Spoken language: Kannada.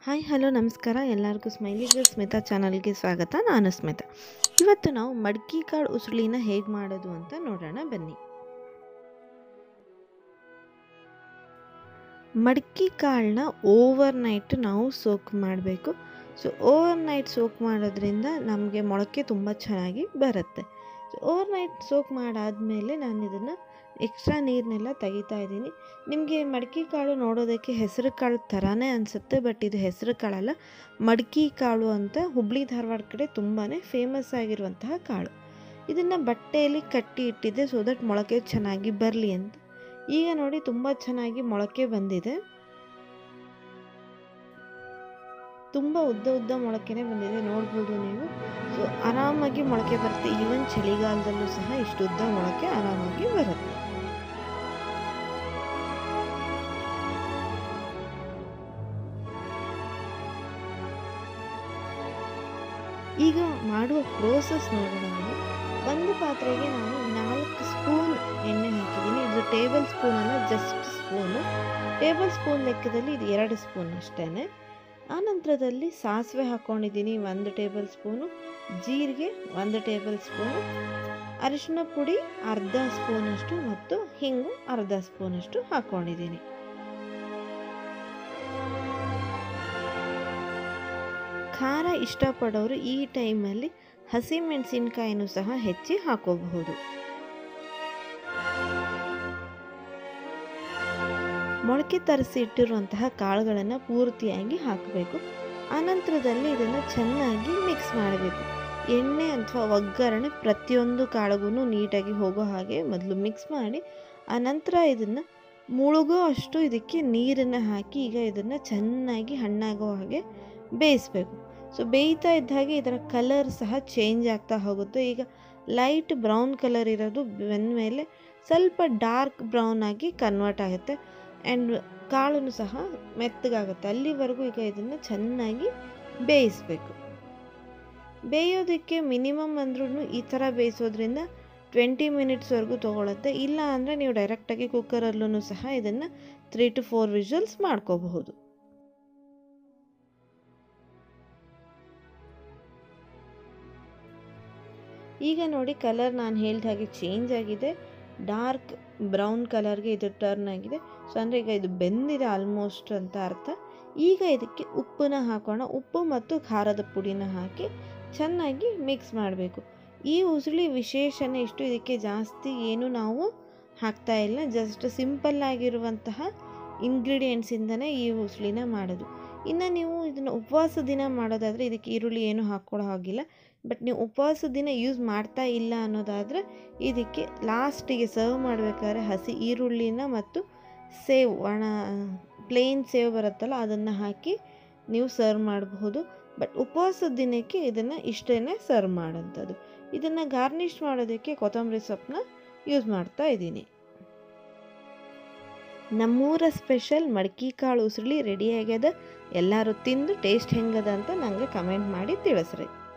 ಹಾಯ್ ಹಲೋ ನಮಸ್ಕಾರ ಎಲ್ಲರಿಗೂ ಸ್ಮೈಲಿ ಗರ್ಲ್ ಸ್ಮಿತಾ ಚಾನಲ್ಗೆ ಸ್ವಾಗತ ನಾನು ಸ್ಮಿತಾ ಇವತ್ತು ನಾವು ಮಡ್ಕಿ ಕಾಳು ಉಸುಳಿನ ಹೇಗೆ ಮಾಡೋದು ಅಂತ ನೋಡೋಣ ಬನ್ನಿ ಮಡ್ಕಿ ಕಾಳನ್ನ ಓವರ್ ನೈಟ್ ನಾವು ಸೋಕ್ ಮಾಡಬೇಕು ಸೊ ಓವರ್ ನೈಟ್ ಸೋಕ್ ಮಾಡೋದ್ರಿಂದ ನಮಗೆ ಮೊಳಕೆ ತುಂಬ ಚೆನ್ನಾಗಿ ಬರುತ್ತೆ ಸೊ ಓವರ್ ನೈಟ್ ಸೋಕ್ ಮಾಡಾದಮೇಲೆ ನಾನು ಇದನ್ನು ಎಕ್ಸ್ಟ್ರಾ ನೀರನ್ನೆಲ್ಲ ತೆಗಿತಾ ಇದ್ದೀನಿ ನಿಮಗೆ ಮಡಿಕೆ ಕಾಳು ನೋಡೋದಕ್ಕೆ ಹೆಸರು ಕಾಳು ಥರನೇ ಅನಿಸುತ್ತೆ ಬಟ್ ಇದು ಹೆಸರು ಕಾಳಲ್ಲ ಮಡಿಕೆ ಕಾಳು ಅಂತ ಹುಬ್ಳಿ ಧಾರವಾಡ ಕಡೆ ತುಂಬಾ ಫೇಮಸ್ ಆಗಿರುವಂತಹ ಕಾಳು ಇದನ್ನು ಬಟ್ಟೆಯಲ್ಲಿ ಕಟ್ಟಿ ಇಟ್ಟಿದ್ದೆ ಸೊ ದಟ್ ಮೊಳಕೆ ಚೆನ್ನಾಗಿ ಬರಲಿ ಅಂತ ಈಗ ನೋಡಿ ತುಂಬ ಚೆನ್ನಾಗಿ ಮೊಳಕೆ ಬಂದಿದೆ ತುಂಬ ಉದ್ದ ಉದ್ದ ಮೊಳಕೆನೇ ಬಂದಿದೆ ನೋಡ್ಬೋದು ನೀವು ಸೊ ಆರಾಮಾಗಿ ಮೊಳಕೆ ಬರುತ್ತೆ ಈವನ್ ಚಳಿಗಾಲದಲ್ಲೂ ಸಹ ಇಷ್ಟು ಉದ್ದ ಮೊಳಕೆ ಆರಾಮಾಗಿ ಬರುತ್ತೆ ಈಗ ಮಾಡುವ ಪ್ರೋಸೆಸ್ ನೋಡೋಣ ನಾವು ಒಂದು ಪಾತ್ರೆಗೆ ನಾನು ನಾಲ್ಕು ಸ್ಪೂನ್ ಎಣ್ಣೆ ಹಾಕಿದ್ದೀನಿ ಇದು ಟೇಬಲ್ ಸ್ಪೂನ್ ಅಲ್ಲ ಜಸ್ಟ್ ಸ್ಪೂನು ಟೇಬಲ್ ಸ್ಪೂನ್ ಲೆಕ್ಕದಲ್ಲಿ ಇದು ಎರಡು ಸ್ಪೂನ್ ಅಷ್ಟೇ ಆನಂತರದಲ್ಲಿ ಸಾಸಿವೆ ಹಾಕ್ಕೊಂಡಿದ್ದೀನಿ ಒಂದು ಟೇಬಲ್ ಸ್ಪೂನು ಜೀರಿಗೆ ಒಂದು ಟೇಬಲ್ ಸ್ಪೂನು ಅರಿಶಿನ ಪುಡಿ ಅರ್ಧ ಸ್ಪೂನಷ್ಟು ಮತ್ತು ಹಿಂಗು ಅರ್ಧ ಸ್ಪೂನಷ್ಟು ಹಾಕ್ಕೊಂಡಿದ್ದೀನಿ ಖಾರ ಇಷ್ಟಪಡೋರು ಈ ಟೈಮಲ್ಲಿ ಹಸಿಮೆಣಸಿನ್ಕಾಯಿನೂ ಸಹ ಹೆಚ್ಚಿ ಹಾಕೋಬಹುದು ಮೊಳಕೆ ತರಿಸಿ ಇಟ್ಟಿರುವಂತಹ ಕಾಳುಗಳನ್ನು ಪೂರ್ತಿಯಾಗಿ ಹಾಕಬೇಕು ಆನಂತರದಲ್ಲಿ ಇದನ್ನು ಚೆನ್ನಾಗಿ ಮಿಕ್ಸ್ ಮಾಡಬೇಕು ಎಣ್ಣೆ ಅಥವಾ ಒಗ್ಗರಣೆ ಪ್ರತಿಯೊಂದು ಕಾಳಿಗೂ ನೀಟಾಗಿ ಹೋಗೋ ಹಾಗೆ ಮೊದಲು ಮಿಕ್ಸ್ ಮಾಡಿ ಆನಂತರ ಇದನ್ನು ಮುಳುಗೋ ಅಷ್ಟು ಇದಕ್ಕೆ ನೀರನ್ನು ಹಾಕಿ ಈಗ ಇದನ್ನು ಚೆನ್ನಾಗಿ ಹಣ್ಣಾಗೋ ಹಾಗೆ ಬೇಯಿಸಬೇಕು ಸೊ ಬೇಯ್ತಾ ಇದ್ದ ಹಾಗೆ ಇದರ ಕಲರ್ ಸಹ ಚೇಂಜ್ ಆಗ್ತಾ ಹೋಗುತ್ತೆ ಈಗ ಲೈಟ್ ಬ್ರೌನ್ ಕಲರ್ ಇರೋದು ಬೆಂದಮೇಲೆ ಸ್ವಲ್ಪ ಡಾರ್ಕ್ ಬ್ರೌನ್ ಆಗಿ ಕನ್ವರ್ಟ್ ಆಗುತ್ತೆ ಆ್ಯಂಡ್ ಕಾಳು ಸಹ ಮೆತ್ತಗಾಗುತ್ತೆ ಅಲ್ಲಿವರೆಗೂ ಈಗ ಇದನ್ನು ಚೆನ್ನಾಗಿ ಬೇಯಿಸಬೇಕು ಬೇಯೋದಕ್ಕೆ ಮಿನಿಮಮ್ ಅಂದ್ರೂ ಈ ಥರ ಬೇಯಿಸೋದ್ರಿಂದ ಟ್ವೆಂಟಿ ಮಿನಿಟ್ಸ್ವರೆಗೂ ತೊಗೊಳುತ್ತೆ ಇಲ್ಲ ಅಂದರೆ ನೀವು ಡೈರೆಕ್ಟಾಗಿ ಕುಕ್ಕರಲ್ಲೂ ಸಹ ಇದನ್ನು ತ್ರೀ ಟು ಫೋರ್ ವಿಷಲ್ಸ್ ಮಾಡ್ಕೋಬಹುದು ಈಗ ನೋಡಿ ಕಲರ್ ನಾನು ಹೇಳಿದ ಹಾಗೆ ಚೇಂಜ್ ಆಗಿದೆ ಡಾರ್ಕ್ ಬ್ರೌನ್ ಕಲರ್ಗೆ ಇದು ಟರ್ನ್ ಆಗಿದೆ ಸೊ ಅಂದರೆ ಈಗ ಇದು ಬೆಂದಿದೆ ಆಲ್ಮೋಸ್ಟ್ ಅಂತ ಅರ್ಥ ಈಗ ಇದಕ್ಕೆ ಉಪ್ಪನ್ನ ಹಾಕೋಣ ಉಪ್ಪು ಮತ್ತು ಖಾರದ ಪುಡಿನ ಹಾಕಿ ಚೆನ್ನಾಗಿ ಮಿಕ್ಸ್ ಮಾಡಬೇಕು ಈ ಉಸುಳಿ ವಿಶೇಷನೇ ಇಷ್ಟು ಇದಕ್ಕೆ ಜಾಸ್ತಿ ಏನು ನಾವು ಹಾಕ್ತಾ ಇಲ್ಲ ಜಸ್ಟ್ ಸಿಂಪಲ್ ಆಗಿರುವಂತಹ ಇಂಗ್ರೀಡಿಯೆಂಟ್ಸಿಂದನೇ ಈ ಉಸುಳಿನ ಮಾಡೋದು ಇನ್ನು ನೀವು ಇದನ್ನು ಉಪವಾಸ ದಿನ ಮಾಡೋದಾದರೆ ಇದಕ್ಕೆ ಈರುಳ್ಳಿ ಏನು ಹಾಕ್ಕೊಳ್ಳೋ ಹಾಗಿಲ್ಲ ಬಟ್ ನೀವು ಉಪವಾಸ ದಿನ ಯೂಸ್ ಮಾಡ್ತಾ ಇಲ್ಲ ಅನ್ನೋದಾದರೆ ಇದಕ್ಕೆ ಲಾಸ್ಟಿಗೆ ಸರ್ವ್ ಮಾಡಬೇಕಾದ್ರೆ ಹಸಿ ಈರುಳ್ಳಿನ ಮತ್ತು ಸೇವ್ ಒಣ ಪ್ಲೇನ್ ಸೇವ್ ಬರುತ್ತಲ್ಲ ಅದನ್ನು ಹಾಕಿ ನೀವು ಸರ್ವ್ ಮಾಡಬಹುದು ಬಟ್ ಉಪವಾಸದ ದಿನಕ್ಕೆ ಇದನ್ನು ಇಷ್ಟೇ ಸರ್ವ್ ಮಾಡೋಂಥದ್ದು ಇದನ್ನು ಗಾರ್ನಿಷ್ ಮಾಡೋದಕ್ಕೆ ಕೊತ್ತಂಬರಿ ಸೊಪ್ಪನ್ನ ಯೂಸ್ ಮಾಡ್ತಾ ಇದ್ದೀನಿ ನಮ್ಮೂರ ಸ್ಪೆಷಲ್ ಮಡ್ಕಿ ಕಾಳು ಉಸುಳಿ ರೆಡಿ ಆಗ್ಯದ ಎಲ್ಲರೂ ತಿಂದು ಟೇಸ್ಟ್ ಹೆಂಗದ ಅಂತ ನನಗೆ ಕಮೆಂಟ್ ಮಾಡಿ ತಿಳಿಸ್ರಿ